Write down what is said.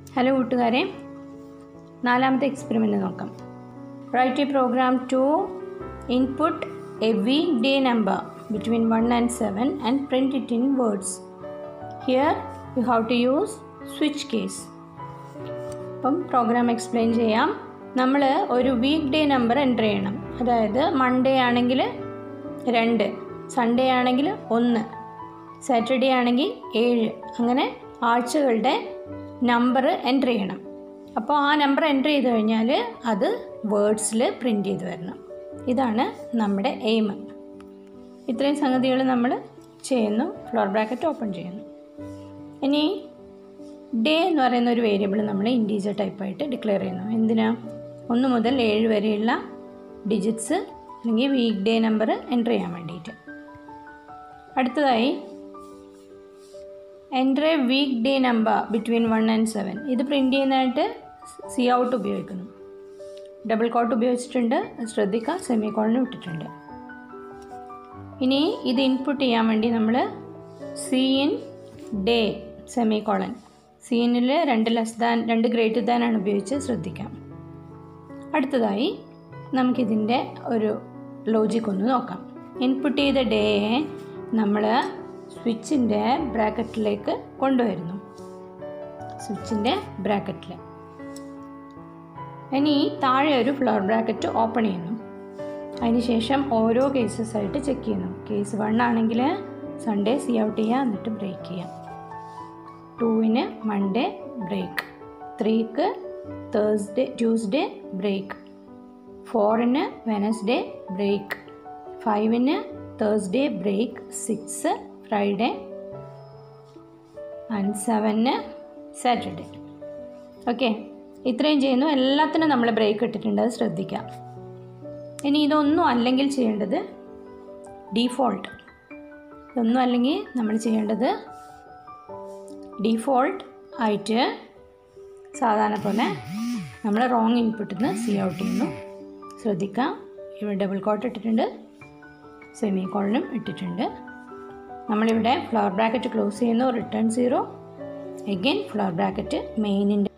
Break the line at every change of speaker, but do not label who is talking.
hello കൂട്ടുകാരെ നാലാമത്തെ experiment നോക്കാം write a program to input a week day number between one and seven and print it in words here you have to use switch case അപ്പം program explain ചെയ്യാം നമ്മൾ ഒരു week day number enter ചെയ്യണം അതായത് Monday ആണെങ്കിൽ രണ്ട് Sunday ആണെങ്കിൽ ഒന്ന് സാറ്റർഡേ ആണെങ്കിൽ ഏഴ് അങ്ങനെ ആഴ്ചകളുടെ നമ്പർ എൻ്റർ ചെയ്യണം അപ്പോൾ ആ നമ്പർ എൻ്റർ ചെയ്ത് കഴിഞ്ഞാൽ അത് വേർഡ്സിൽ പ്രിൻ്റ് ചെയ്ത് വരണം ഇതാണ് നമ്മുടെ എയിം ഇത്രയും സംഗതികൾ നമ്മൾ ചെയ്യുന്നു ഫ്ലോർ ബ്രാക്കറ്റ് ഓപ്പൺ ചെയ്യുന്നു ഇനി ഡേ എന്ന് പറയുന്ന ഒരു വേരിയബിൾ നമ്മൾ ഇൻറ്റീജർ ടൈപ്പായിട്ട് ഡിക്ലെയർ ചെയ്യുന്നു എന്തിനാ ഒന്ന് മുതൽ ഏഴ് വരെയുള്ള ഡിജിറ്റ്സ് അല്ലെങ്കിൽ വീക്ക് ഡേ നമ്പർ എൻ്റർ ചെയ്യാൻ വേണ്ടിയിട്ട് അടുത്തതായി enter a week day number between one and seven ഇത് പ്രിൻ്റ് ചെയ്യുന്നതായിട്ട് സി ഔട്ട് ഉപയോഗിക്കുന്നു ഡബിൾ കോട്ട് ഉപയോഗിച്ചിട്ടുണ്ട് ശ്രദ്ധിക്കുക സെമി കോളിന് വിട്ടിട്ടുണ്ട് ഇനി ഇത് ഇൻപുട്ട് ചെയ്യാൻ വേണ്ടി നമ്മൾ cin day semi colon സീനിൽ രണ്ട് ലെസ് ദാൻ രണ്ട് ഗ്രേറ്റർ ദാൻ ആണ് ഉപയോഗിച്ച് ശ്രദ്ധിക്കാം അടുത്തതായി നമുക്കിതിൻ്റെ ഒരു ലോജിക് ഒന്ന് നോക്കാം ഇൻപുട്ട് ചെയ്ത ഡേയെ നമ്മൾ സ്വിച്ചിൻ്റെ ബ്രാക്കറ്റിലേക്ക് കൊണ്ടുവരുന്നു സ്വിച്ചിൻ്റെ ബ്രാക്കറ്റിൽ ഇനി താഴെ ഒരു ഫ്ലോർ ബ്രാക്കറ്റ് ഓപ്പൺ ചെയ്യുന്നു അതിനുശേഷം ഓരോ കേസസ് ആയിട്ട് ചെക്ക് ചെയ്യുന്നു കേസ് വൺ ആണെങ്കിൽ സൺഡേ സി ഔട്ട് ചെയ്യുക എന്നിട്ട് ബ്രേക്ക് ചെയ്യാം ടൂവിന് മൺഡേ ബ്രേക്ക് ത്രീക്ക് തേഴ്സ്ഡേ ട്യൂസ്ഡേ ബ്രേക്ക് ഫോറിന് വെനസ്ഡേ ബ്രേക്ക് ഫൈവിന് Thursday break six Friday and സെവന് സാറ്റർഡേ ഓക്കെ ഇത്രയും ചെയ്യുന്നു എല്ലാത്തിനും നമ്മൾ ബ്രേക്ക് ഇട്ടിട്ടുണ്ട് അത് ശ്രദ്ധിക്കാം ഇനി ഇതൊന്നും അല്ലെങ്കിൽ ചെയ്യേണ്ടത് ഡീഫോൾട്ട് ഇതൊന്നും അല്ലെങ്കിൽ നമ്മൾ ചെയ്യേണ്ടത് ഡീഫോൾട്ട് ആയിട്ട് സാധാരണ പോലെ നമ്മൾ റോങ് ഇൻപുട്ടിൽ നിന്ന് സി ഔട്ട് ചെയ്യുന്നു ശ്രദ്ധിക്കാം ഇവിടെ ഡബിൾ കോട്ട് ഇട്ടിട്ടുണ്ട് സെമി കോളിനും ഇട്ടിട്ടുണ്ട് നമ്മളിവിടെ ഫ്ലവർ ബ്രാക്കറ്റ് ക്ലോസ് ചെയ്യുന്നു return zero again flower bracket മെയിനിൻ്റെ